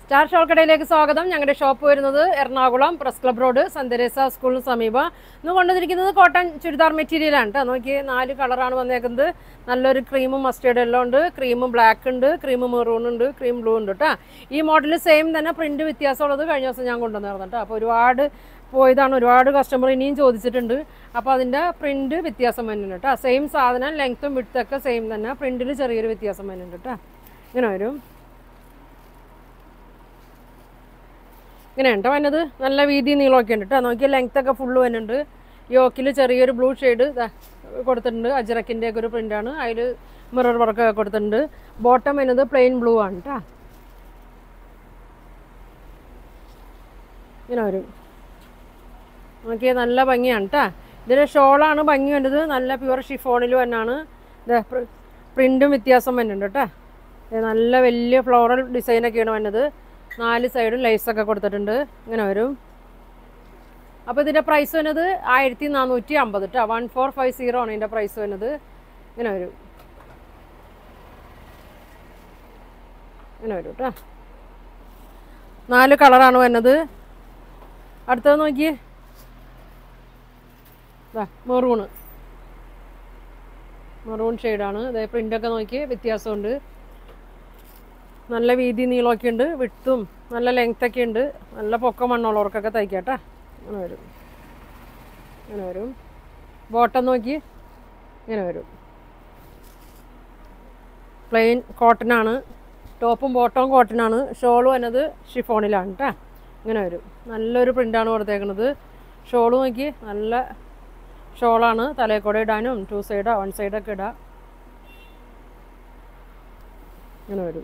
star ഷോൾക്കടയിലേക്ക് സ്വാഗതം ഞങ്ങളുടെ shop വരുന്നത് എറണാകുളം പ്രസ് ക്ലബ് റോഡ് സന്ദരേസ സ്കൂളിന് സമീപം ഇന്ന് കൊണ്ടുവന്നിരിക്കുന്നത് കോട്ടൺ ചുരിദാർ മെറ്റീരിയലാണ് കേട്ടോ നോക്കി നാല് കളറാണ് വന്നേക്കുന്നത് നല്ലൊരു ക്രീമും മസ്റ്റേർഡ് എല്ലാം ഉണ്ട് ക്രീമും ബ്ലാക്ക് ഉണ്ട് ക്രീം മെറൂൺ ഉണ്ട് ക്രീം ബ്ലൂ ഉണ്ട് കേട്ടോ ഈ മോഡൽ സെയിം തന്നെ പ്രിന്റ് വ്യത്യാസമുള്ളത് കഴിഞ്ഞ ദിവസം ഞാൻ കൊണ്ടുവന്നിരുന്നു കേട്ടോ അപ്പോൾ ഒരുപാട് പോയതാണ് ഒരുപാട് കസ്റ്റമർ ഇനിയും ചോദിച്ചിട്ടുണ്ട് അപ്പോൾ അതിൻ്റെ പ്രിന്റ് വ്യത്യാസം വരുന്നുണ്ട് കേട്ടോ സെയിം സാധനം ലെങ്ത്തും വിട്തൊക്കെ സെയിം തന്നെ പ്രിന്റിൽ ചെറിയൊരു വ്യത്യാസം വരുന്നുണ്ട് കേട്ടോ ഇങ്ങനെ വരും ഇങ്ങനെ ഉണ്ടോ വന്നത് നല്ല വീതി നീളമൊക്കെ ഉണ്ട് കേട്ടോ നോക്കിയാൽ ലെങ്ത് ഒക്കെ ഫുള്ള് വരുന്നുണ്ട് യോക്കിൽ ചെറിയൊരു ബ്ലൂ ഷെയ്ഡ് കൊടുത്തിട്ടുണ്ട് അജറക്കിൻ്റെ ഒക്കെ ഒരു പ്രിൻ്റാണ് അതിൽ മിറർ വർക്ക് ഒക്കെ കൊടുത്തിട്ടുണ്ട് ബോട്ടം വരുന്നത് പ്ലെയിൻ ബ്ലൂ ആണ് കേട്ടോ ഇങ്ങനെ വരും നോക്കിയാൽ നല്ല ഭംഗിയാണ് കേട്ടോ ഇതിൻ്റെ ഷോളാണ് ഭംഗി വേണ്ടത് നല്ല പ്യുവർ ഷിഫോണിൽ തന്നെയാണ് ഇത് പ്രിൻറ്റും വ്യത്യാസം വരുന്നുണ്ട് കേട്ടോ ഇത് നല്ല വലിയ ഫ്ലോറൽ ഡിസൈനൊക്കെയാണ് വന്നത് നാല് സൈഡും ലൈസൊക്കെ കൊടുത്തിട്ടുണ്ട് ഇങ്ങനെ വരും അപ്പോൾ ഇതിൻ്റെ പ്രൈസ് വരുന്നത് ആയിരത്തി നാനൂറ്റി അമ്പത് കേട്ടോ വൺ ഫോർ ഫൈവ് സീറോ ആണ് ഇതിൻ്റെ പ്രൈസ് വരുന്നത് ഇങ്ങനെ വരും ഇങ്ങനെ വരും കേട്ടോ നാല് കളറാണ് വരുന്നത് അടുത്തത് നോക്കിയേ മെറൂണ് മെറൂൺ ഷെയ്ഡാണ് അതെ പ്രിൻ്റൊക്കെ നോക്കി വ്യത്യാസമുണ്ട് നല്ല വീതി നീളമൊക്കെ ഉണ്ട് വിട്ടും നല്ല ലെങ്ത്തൊക്കെ ഉണ്ട് നല്ല പൊക്കം മണ്ണുള്ളവർക്കൊക്കെ തയ്ക്കാട്ടാ അങ്ങനെ വരും ഇങ്ങനെ വരും ബോട്ടം നോക്കി ഇങ്ങനെ വരും പ്ലെയിൻ കോട്ടനാണ് ടോപ്പും ബോട്ടവും കോട്ടനാണ് ഷോളും എന്നത് ഷിഫോണിലാണ് കേട്ടോ ഇങ്ങനെ വരും നല്ലൊരു പ്രിൻ്റാണ് കൊടുത്തേക്കുന്നത് ഷോള് നോക്കി നല്ല ഷോളാണ് തലയിൽ കൂടെ ഇടാനും ടു സൈഡോ വൺ സൈഡൊക്കെ ഇടാം ഇങ്ങനെ വരും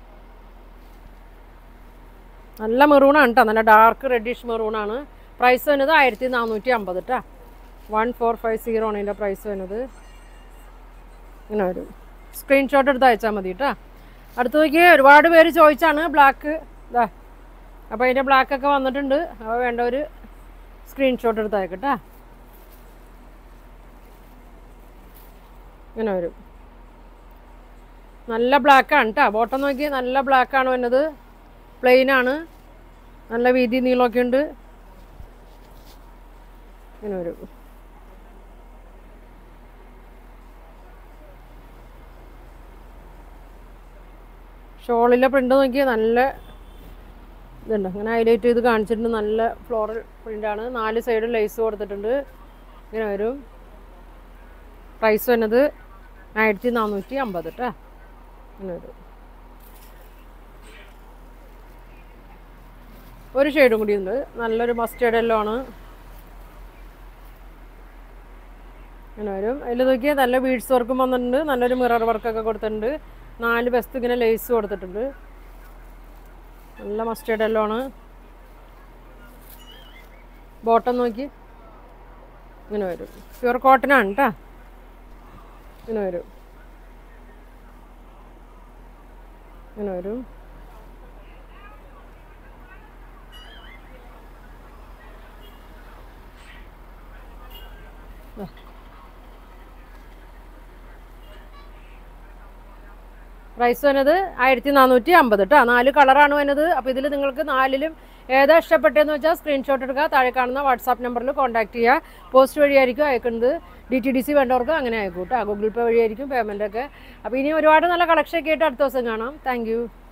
നല്ല മെറൂണാണ് കേട്ടോ നല്ല ഡാർക്ക് റെഡിഷ് മെറൂണാണ് പ്രൈസ് വരുന്നത് ആയിരത്തി നാനൂറ്റി അമ്പത് കേട്ടോ വൺ ഫോർ ഫൈവ് സീറോ ആണ് ഇതിൻ്റെ പ്രൈസ് വരുന്നത് ഇങ്ങനെ വരും സ്ക്രീൻഷോട്ട് എടുത്ത് അയച്ചാൽ മതി കേട്ടോ അടുത്ത് നോക്കി ഒരുപാട് പേര് ചോദിച്ചാണ് ബ്ലാക്ക് ഇതാ അപ്പോൾ അതിൻ്റെ ബ്ലാക്കൊക്കെ വന്നിട്ടുണ്ട് അപ്പോൾ വേണ്ടവർ സ്ക്രീൻഷോട്ട് എടുത്ത് അയക്കട്ടാ ഇങ്ങനെ വരും നല്ല ബ്ലാക്കാണ് കേട്ടോ ബോട്ടം നോക്കി നല്ല ബ്ലാക്കാണ് വരുന്നത് പ്ലെയിൻ ആണ് നല്ല വീതി നീളമൊക്കെ ഉണ്ട് ഇങ്ങനെ വരും ഷോളിലെ പ്രിൻ്റ് നോക്കി നല്ല ഇതുണ്ട് അങ്ങനെ ഹൈലൈറ്റ് ചെയ്ത് കാണിച്ചിട്ടുണ്ട് നല്ല ഫ്ലോറൽ പ്രിൻ്റാണ് നാല് സൈഡും ലേസ് കൊടുത്തിട്ടുണ്ട് ഇങ്ങനെ വരും പ്രൈസ് വരുന്നത് ആയിരത്തി നാനൂറ്റി അമ്പത് കേട്ടോ ഇങ്ങനെ വരും ഒരു ഷെയ്ഡും കൂടി ഉണ്ട് നല്ലൊരു മസ്റ്റേർഡ് എല്ലോ ആണ് ഇങ്ങനെ വരും അതിൽ നോക്കിയാൽ നല്ല ബീഡ്സ് വർക്കും വന്നിട്ടുണ്ട് നല്ലൊരു മിറർ വർക്കൊക്കെ കൊടുത്തിട്ടുണ്ട് നാല് ബെസ്റ്റ് ഇങ്ങനെ ലേസ് കൊടുത്തിട്ടുണ്ട് നല്ല മസ്റ്റേർഡ് എല്ലോ ആണ് ബോട്ടം നോക്കി ഇങ്ങനെ വരും പ്യുവർ കോട്ടനാണ് കേട്ടോ ഇങ്ങനെ വരും ഇങ്ങനെ വരും പ്രൈസ് വരുന്നത് ആയിരത്തി നാനൂറ്റി അമ്പത് കേട്ടോ നാല് കളറാണ് വരുന്നത് അപ്പോൾ ഇതിൽ നിങ്ങൾക്ക് നാലിലും ഏതാ ഇഷ്ടപ്പെട്ടതെന്ന് വെച്ചാൽ സ്ക്രീൻഷോട്ട് എടുക്കുക താഴെ കാണുന്ന വാട്സാപ്പ് നമ്പറിൽ കോൺടാക്ട് ചെയ്യുക പോസ്റ്റ് വഴിയായിരിക്കും അയക്കുന്നത് ഡി ടി ഡി സി വേണ്ടവർക്ക് അങ്ങനെ അയക്കും കേട്ടോ ഗൂഗിൾ പേ വഴിയായിരിക്കും പേയ്മെൻ്റ് ഒക്കെ അപ്പോൾ ഇനി ഒരുപാട് നല്ല കളക്ഷൻ ഒക്കെ ആയിട്ട് അടുത്ത ദിവസം കാണാം താങ്ക്